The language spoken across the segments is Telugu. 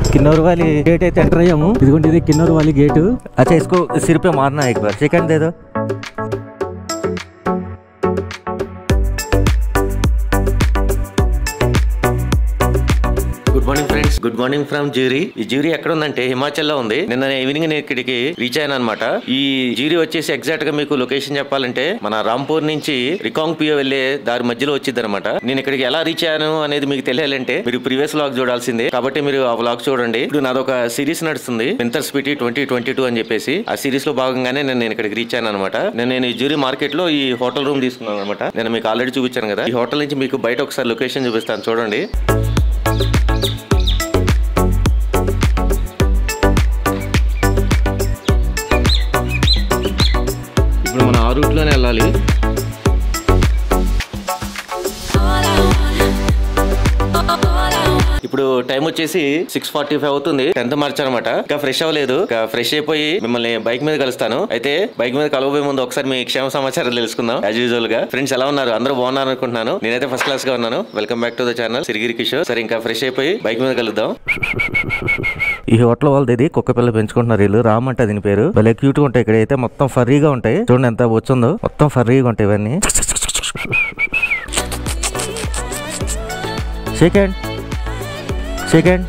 किन्नौर वाली गेट అయితే ఎంటర్ అయ్యాము ఇదిగోండి ఇది కిన్నూరు వాली गेट अच्छा इसको सिर पे मारना है एक बार सेकंड दे दो good morning friends good morning from Jeori ఈ జ్యూరీ ఎక్కడ ఉందంటే హిమాచల్ లో ఉంది నిన్న ఈవినింగ్ నేను ఇక్కడికి రీచ్ అయ్యాను అనమాట ఈ జ్యూరీ వచ్చేసి ఎగ్జాక్ట్ గా మీకు లొకేషన్ చెప్పాలంటే మన రాంపూర్ నుంచి రికాంగ్ పియో వెళ్లే దారి మధ్యలో వచ్చింది అనమాట నేను ఇక్కడికి ఎలా రీచ్ అయ్యాను అనేది మీకు తెలియాలంటే మీరు ప్రీవియస్ వ్లాగ్ చూడాల్సిందే కాబట్టి మీరు ఆ వ్లాగ్ చూడండి ఇప్పుడు నాదొక సిరీస్ నడుస్తుంది winter Spiti twenty twenty two అని చెప్పేసి ఆ సిరీస్ లో భాగంగానే నేను నేను ఇక్కడికి రీచ్ అయ్యాను అనమాట నేను నేను ఈ జ్యూరీ మార్కెట్ లో ఈ హోటల్ రూమ్ తీసుకున్నాను అనమాట నేను మీకు ఆల్రెడీ చూపించాను కదా ఈ హోటల్ నుంచి మీకు బయట ఒకసారి లొకేషన్ చూపిస్తాను చూడండి ఇప్పుడు మనం ఆ రూట్ లోనే వెళ్ళాలి ఇప్పుడు టైం వచ్చేసి సిక్స్ ఫార్టీ ఫైవ్ అవుతుంది టెన్త్ మార్చ్ అనమాట ఇంకా ఫ్రెష్ అవ్వలేదు ఇంకా ఫ్రెష్ అయిపోయి మిమ్మల్ని బైక్ మీద కలుస్తాను అయితే బైక్ మీద కలవబోయే ముందు ఒకసారి మీ క్షేమ సమాచారం తెలుసుకుందాం యాజ్ యూజువల్ గా ఫ్రెండ్స్ ఎలా ఉన్నారు అందరూ బాగున్నారు అనుకుంటున్నాను నేనైతే ఫస్ట్ క్లాస్ గా ఉన్నాను welcome back to the channel Sirigiri Kishore సరే ఇంకా ఫ్రెష్ అయిపోయి బైక్ మీద కలుద్దాం ఈ హోటల్ వాళ్ళది ఇది కుక్క పిల్ల పెంచుకుంటున్నారు వీళ్ళు రామ్ అంటే దీని పేరు భలే క్యూట్ గా ఉంటాయి ఇక్కడ అయితే మొత్తం ఫర్రీగా ఉంటాయి చూడండి ఎంత వచ్చుందో మొత్తం ఫర్రీగా ఉంటాయి ఇవన్నీ సెకండ్ సెకండ్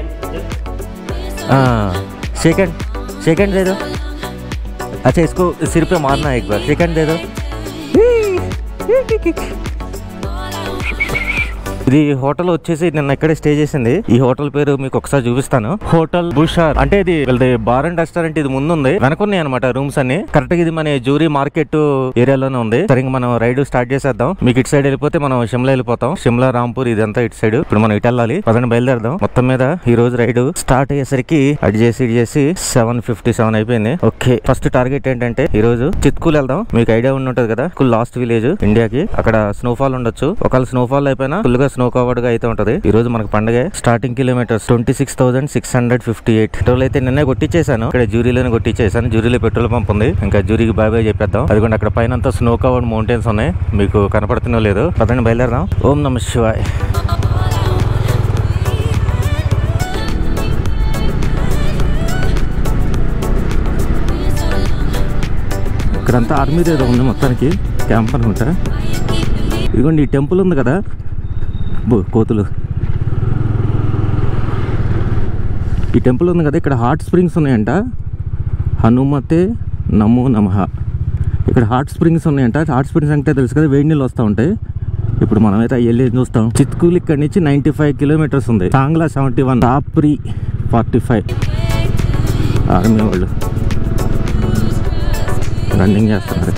सेकंड सेकंड दे दो अच्छा इसको सिर पे मारना है एक बार सेकंड दे दो ఇది హోటల్ వచ్చేసి నిన్న ఇక్కడే స్టే చేసింది ఈ హోటల్ పేరు మీకు ఒకసారి చూపిస్తాను హోటల్ బుషార్ అంటే ఇది వీళ్ళది బార్ అండ్ రెస్టారెంట్ ఇది ముందు ఉంది వెనకున్నాయి అనమాట రూమ్స్ అన్ని కరెక్ట్ గా ఇది మన జూరీ మార్కెట్ ఏరియాలోనే ఉంది సరే ఇంక మనం రైడ్ స్టార్ట్ చేసేద్దాం మీకు ఇటు సైడ్ వెళ్ళిపోతే మనం షిమ్లా వెళ్ళిపోతాం షిమ్లా రాంపూర్ ఇదంతా ఇటు సైడ్ ఇప్పుడు మనం ఇటు వెళ్ళాలి పదండి బయలుదేరదాం మొత్తం మీద ఈ రోజు రైడ్ స్టార్ట్ అయ్యేసరికి అటు చేసి ఇటు చేసి సెవెన్ ఫిఫ్టీ సెవెన్ అయిపోయింది ఓకే ఫస్ట్ టార్గెట్ ఏంటంటే ఈ రోజు చిత్కూల్ వెళ్దాం మీకు ఐడియా ఉండి ఉంటది కదా కుల్ లాస్ట్ విలేజ్ ఇండియాకి అక్కడ స్నోఫాల్ ఉండొచ్చు ఒకవేళ స్నోఫాల్ అయిపోయినా ఫుల్ గా స్నో కవర్డ్ గా అయితే ఉంటది ఈ రోజు మనకు పండగ starting kilometres twenty six thousand six hundred fifty eight petrol అయితే నిన్నే కొట్టించేసాను ఇక్కడ జూరీలోనే కొట్టించేసాను జూరీలో పెట్రోల్ పంప్ ఉంది ఇంకా జూరీకి బాయ్ బాయ్ చెప్పేద్దాం అదిగోండి అక్కడ పైన అంతా స్నో కవర్డ్ మౌంటైన్స్ ఉన్నాయి మీకు కనపడుతున్నో లేదు పదండి బయలుదేరదాం ఓం నమ శివాయ్ ఇక్కడంతా ఆర్మీ ఏదో ఉంది మొత్తానికి క్యాంప్ అనుకుంటా ఇదిగోండి ఈ టెంపుల్ ఉంది కదా బో కోతులు ఈ టెంపుల్ ఉంది కదా ఇక్కడ హాట్ స్ప్రింగ్స్ ఉన్నాయంట హనుమతే నమో నమః ఇక్కడ హాట్ స్ప్రింగ్స్ ఉన్నాయంట హాట్ స్ప్రింగ్స్ అంటే తెలుసు కదా వేడి నీళ్ళు వస్తూ ఉంటాయి ఇప్పుడు మనమైతే అవి వెళ్ళి చూస్తాం చిత్కూల్ ఇక్కడ నుంచి నైంటీ ఫైవ్ కిలోమీటర్స్ ఉంది టాంగ్లా seventy one Tapri forty five army వాళ్ళు రన్నింగ్ చేస్తున్నారు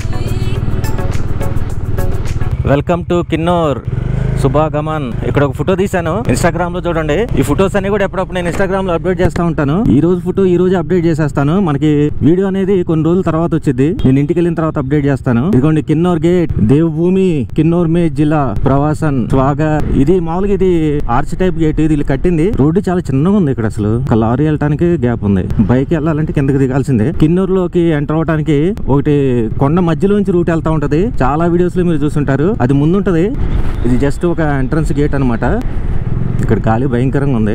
వెల్కమ్ టు కిన్నోర్ శుభాగమన్ ఇక్కడ ఒక ఫోటో తీశాను ఇన్స్టాగ్రామ్ లో చూడండి ఈ ఫొటోస్ అన్ని కూడా ఎప్పుడప్పుడు నేను ఇన్స్టాగ్రామ్ లో అప్డేట్ చేస్తా ఉంటాను ఈ రోజు ఫోటో ఈ రోజు అప్డేట్ చేసేస్తాను మనకి వీడియో అనేది కొన్ని రోజుల తర్వాత వచ్చింది నేను ఇంటికి వెళ్ళిన తర్వాత అప్డేట్ చేస్తాను ఇదిగోండి కిన్నోర్ గేట్ దేవభూమి కిన్నోర్ మే జిల్లా ప్రవాసన్ స్వాగ ఇది మామూలుగా ఇది ఆర్చ్ టైప్ గేట్ ఇది వీళ్ళు కట్టింది రోడ్డు చాలా చిన్నగా ఉంది ఇక్కడ అసలు ఒక లారీ వెళ్ళడానికి గ్యాప్ ఉంది బైక్ వెళ్ళాలంటే కిందకి దిగాల్సిందే కిన్నూరు లోకి ఎంటర్ అవడానికి ఒకటి కొండ మధ్యలోంచి రూట్ వెళ్తా ఉంటది చాలా వీడియోస్ లో మీరు చూస్తుంటారు అది ముందుంటది ఇది జస్ట్ ఒక ఎంట్రన్స్ గేట్ అన్నమాట ఇక్కడ గాలి భయంకరంగా ఉంది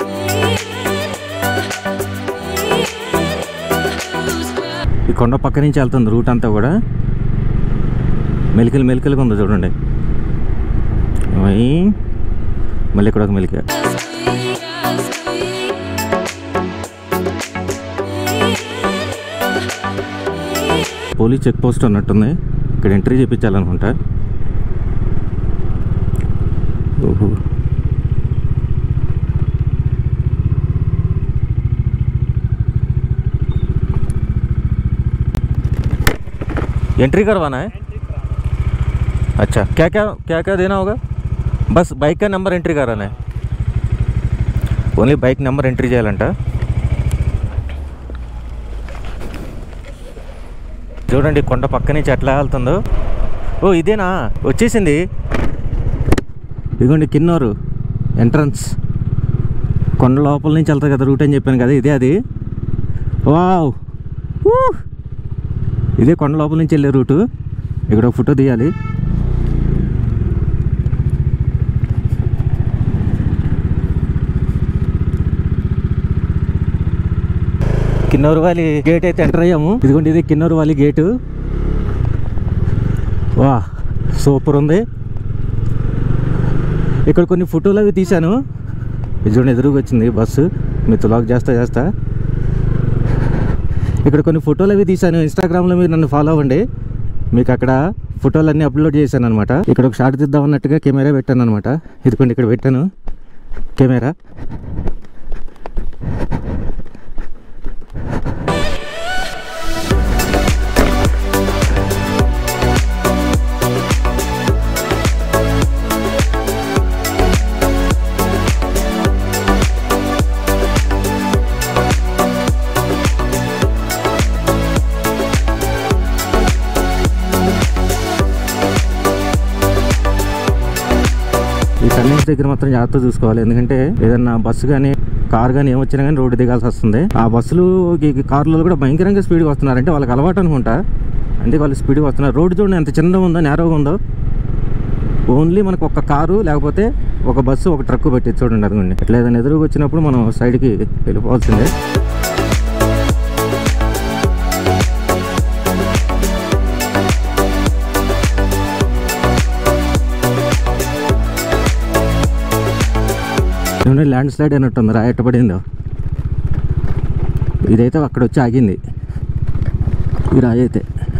ఈ కొండ పక్క నుంచి వెళ్తుంది రూట్ అంతా కూడా మెలికలు మెలికలుగా ఉంది చూడండి ఓయ్. మళ్ళీ ఇక్కడ ఒక మెలిక పోలీస్ చెక్ పోస్ట్ అన్నట్టుంది ఇక్కడ ఎంట్రీ చేయించాలనుకుంటా ఓహో एंट्री करवाना है अच्छा क्या क्या क्या क्या देना होगा बस बाइक का नंबर एंट्री कराना है ఓన్లీ బైక్ నెంబర్ ఎంట్రీ చేయాలంట చూడండి కొండ పక్క నుంచి ఎట్లా వెళ్తుందో ఓ ఇదేనా వచ్చేసింది ఇదిగోండి కిన్నోరు ఎంట్రన్స్ కొండ లోపల నుంచి వెళ్తారు కదా రూట్ అని చెప్పాను కదా ఇదే అది వావ్ ఊ! ఇదే కొండ లోపల నుంచి వెళ్ళే రూటు ఇక్కడ ఒక ఫోటో తీయాలి కిన్నూరు వ్యాలీ గేట్ అయితే ఎంటర్ అయ్యాము ఇదిగోండి ఇది కిన్నూరు వ్యాలీ గేటు వా సూపర్ ఉంది ఇక్కడ కొన్ని ఫోటోలు అవి తీశాను ఇది చూడండి ఎదురుగా వచ్చింది బస్సు మీతో లాక్ చేస్తా చేస్తా ఇక్కడ కొన్ని ఫోటోలు అవి తీశాను ఇన్స్టాగ్రామ్లో మీరు నన్ను ఫాలో అవ్వండి మీకు అక్కడ ఫోటోలన్నీ అప్లోడ్ చేశాను అనమాట ఇక్కడ ఒక షాట్ తీద్దాం అన్నట్టుగా కెమెరా పెట్టాను అనమాట ఇదిగోండి ఇక్కడ పెట్టాను కెమెరా ఈ టర్నింగ్స్ దగ్గర మాత్రం జాగ్రత్త చూసుకోవాలి ఎందుకంటే ఏదన్నా బస్సు కానీ కార్ కానీ ఏమొచ్చినా కానీ రోడ్డు దిగాల్సి వస్తుంది ఆ బస్సులు ఈ కార్లలో కూడా భయంకరంగా స్పీడ్గా వస్తున్నారు అంటే వాళ్ళకి అలవాటు అనుకుంటా అందుకే వాళ్ళు స్పీడ్గా వస్తున్నారు రోడ్డు చూడండి ఎంత చిన్నగా ఉందో నేరోగా ఉందో ఓన్లీ మనకు ఒక కారు లేకపోతే ఒక బస్సు ఒక ట్రక్ పెట్టి చూడండి అదిగోండి ఎట్లా ఏదైనా ఎదురుగా వచ్చినప్పుడు మనం సైడ్కి వెళ్ళిపోవాల్సిందే ఏమన్నా ల్యాండ్ స్లైడ్ అయినట్టుంది రా ఎట్టబడిందో ఇదైతే అక్కడ వచ్చి ఆగింది ఈ రాయి అయితే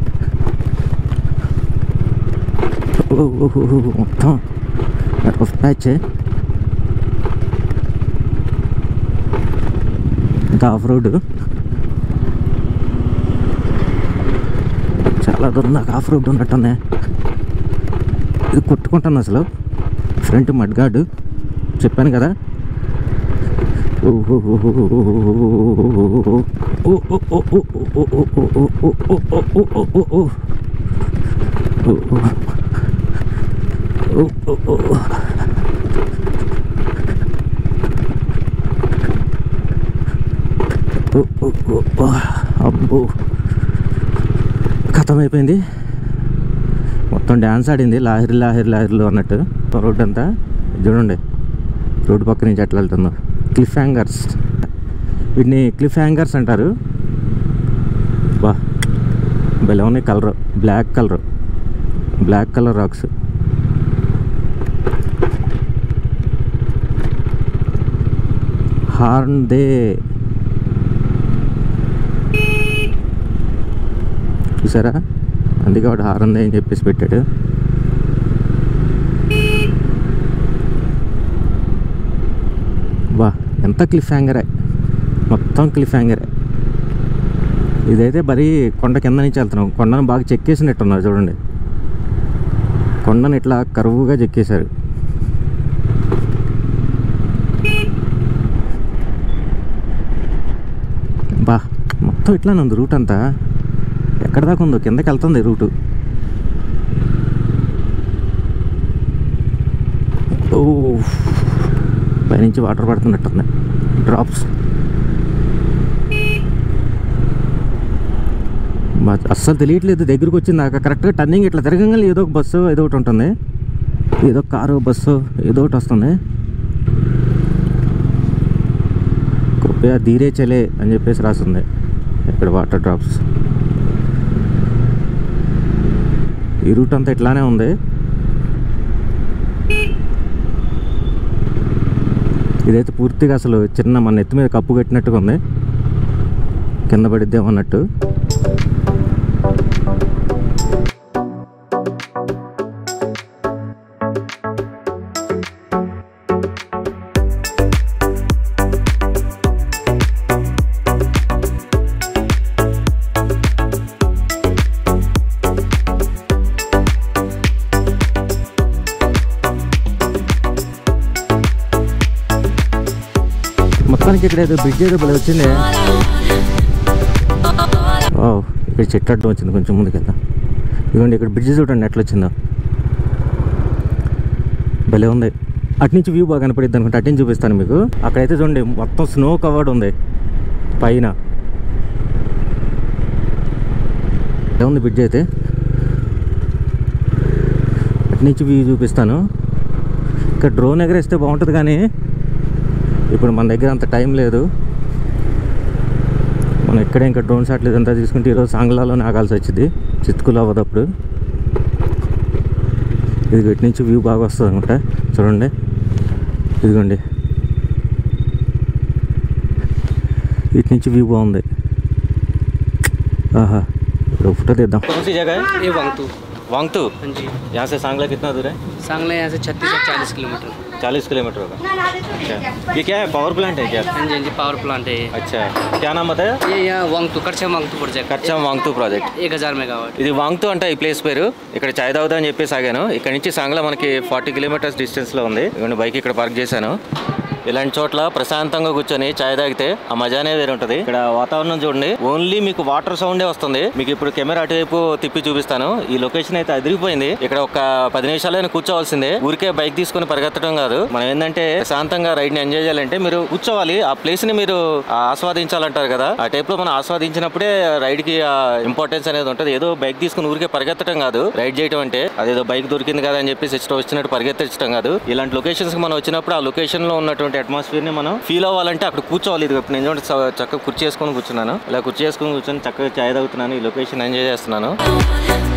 ఓ, ఓ, ఓ, ఓ, మొత్తం రఫ్ ప్యాచ్ ఇంకా ఆఫ్ రోడ్ చాలా దూరం దాకా ఆఫ్ రోడ్ ఉన్నట్టుంది ఇది కొట్టుకుంటాను అసలు ఫ్రంట్ మడ్ గార్డు చెప్పాను కదా అబ్బో ఖతం అయిపోయింది మొత్తం డ్యాన్స్ ఆడింది లాహిరి లాహిరి లాహిర్లు అన్నట్టు రోడ్డు అంతా చూడండి రోడ్డు పక్క నుంచి ఎట్లా వెళ్తుందో క్లిఫ్ హ్యాంగర్స్ వీటిని క్లిఫ్ హ్యాంగర్స్ అంటారు బా భలే ఉన్నాయి colour black colour black colour rocks horn దే చూసారా అందుకే వాడు హార్న్ దే అని చెప్పేసి పెట్టాడు వా ఎంత క్లిఫ్ హ్యాంగరే మొత్తం క్లిఫ్ హ్యాంగరే ఇదైతే మరీ కొండ కింద నుంచి వెళ్తున్నాం కొండను బాగా చెక్కేసినట్టున్నారు చూడండి కొండను ఇట్లా కరువుగా చెక్కేశారు బా మొత్తం ఇట్లానే ఉంది రూట్ అంతా ఎక్కడ దాకా ఉందో కిందకి వెళ్తుంది రూటు ఓ పైనుంచి వాటర్ పడుతున్నట్టుంది డ్రాప్స్ మా అస్సలు తెలియట్లేదు దగ్గరికి వచ్చింది నాకు కరెక్ట్గా టర్నింగ్ ఇట్లా తిరగంగానే ఏదో ఒక బస్సు ఏదో ఒకటి ఉంటుంది ఏదో కారు బస్సు ఏదో ఒకటి వస్తుంది కృపయా ధీరే చలే అని చెప్పేసి రాస్తుంది ఇక్కడ వాటర్ డ్రాప్స్ ఈ రూట్ అంతా ఇట్లానే ఉంది ఇదైతే పూర్తిగా అసలు చిన్న మన నెత్తి మీద కప్పు కట్టినట్టుగా ఉంది కింద పడిద్దాం అన్నట్టు మొత్తానికి ఇక్కడ ఏదో బ్రిడ్జ్ ఏదో భలే వచ్చింది ఓ ఇక్కడ చెట్టు అడ్డం వచ్చింది కొంచెం ముందుకు వెళ్దాం ఇదిగోండి ఇక్కడ బ్రిడ్జ్ చూడండి ఎట్లా వచ్చిందో భలే ఉంది అటు నుంచి వ్యూ బాగా కనపడిద్ది అనుకుంటే అటు నుంచి చూపిస్తాను మీకు అక్కడైతే చూడండి మొత్తం స్నో కవర్డ్ ఉంది పైన ఎలా ఉంది బ్రిడ్జ్ అయితే అటు నుంచి వ్యూ చూపిస్తాను ఇక్కడ డ్రోన్ ఎగరేస్తే బాగుంటుంది కానీ ఇప్పుడు మన దగ్గర అంత టైం లేదు మనం ఇక్కడే ఇంకా డ్రోన్ షాట్లు ఇదంతా తీసుకుంటే ఈరోజు సాంగ్లాలోనే ఆగాల్సి వచ్చింది చిత్కులు అవ్వదప్పుడు ఇది ఇటు నుంచి వ్యూ బాగా వస్తుంది అనమాట చూడండి ఇదిగోండి ఇటు నుంచి వ్యూ బాగుంది ఆహా ఇప్పుడు ఫోటో తీద్దాం कौन सी जगह है ये वांगतू वांगतू हाँ जी यहाँ से सांगला कितना दूर है सांगला यहाँ से छत्तीस से चालीस किलोमीटर चालीस किलोमीटर होगा अच्छा ये क्या है पावर प्लांट है क्या हाँ जी हाँ जी पावर प्लांट है ये अच्छा क्या नाम बताया ये यहाँ वांगतू करछा वांगतू प्रोजेक्ट కచ్చా వాంగ్తూ ప్రాజెక్ట్ एक हज़ार मेगावाट ఇది వాంగ్తూ అంట ఈ ప్లేస్ పేరు ఇక్కడ చాయ్ తాగుదా అని చెప్పేసి ఆగాను ఇక్కడ నుంచి సాంగ్లా మనకి ఫార్టీ కిలోమీటర్స్ డిస్టెన్స్ లో ఉంది ఇవ్వండి బైక్ ఇక్కడ పార్క్ చేశాను ఇలాంటి చోట్ల ప్రశాంతంగా కూర్చొని చాయ్ తాగితే ఆ మజానే వేరే ఉంటది ఇక్కడ వాతావరణం చూడండి ఓన్లీ మీకు వాటర్ సౌండే వస్తుంది మీకు ఇప్పుడు కెమెరా అటువైపు తిప్పి చూపిస్తాను ఈ లొకేషన్ అయితే అదిరిపోయింది ఇక్కడ ఒక పది నిమిషాలైనా కూర్చోవాల్సిందే ఊరికే బైక్ తీసుకొని పరిగెత్తడం కాదు మనం ఏంటంటే ప్రశాంతంగా రైడ్ ని ఎంజాయ్ చేయాలంటే మీరు కూర్చోవాలి ఆ ప్లేస్ ని మీరు ఆస్వాదించాలంటారు కదా ఆ టైప్ లో మనం ఆస్వాదించినప్పుడే రైడ్ కి ఇంపార్టెన్స్ అనేది ఉంటది ఏదో బైక్ తీసుకుని ఊరికే పరిగెత్తడం కాదు రైడ్ చేయడం అంటే అదేదో బైక్ దొరికింది కదా అని చెప్పేసి ఇష్టం వచ్చినట్టు పరిగెత్తించడం కాదు ఇలాంటి లొకేషన్స్ కి మనం వచ్చినప్పుడు ఆ లొకేషన్ లో ఉన్నటువంటి అట్మాస్ఫియర్ ని మనం ఫీల్ అవ్వాలంటే అక్కడ కూర్చోవాలి ఇది ఇప్పుడు నేను చూడండి చ- చక్కగా కుర్చీ చేసుకొని కూర్చున్నాను ఇలా కుర్చీ చేసుకొని కూర్చొని చక్కగా చాయ్ తాగుతున్నాను ఈ లొకేషన్ ఎంజాయ్ చేస్తున్నాను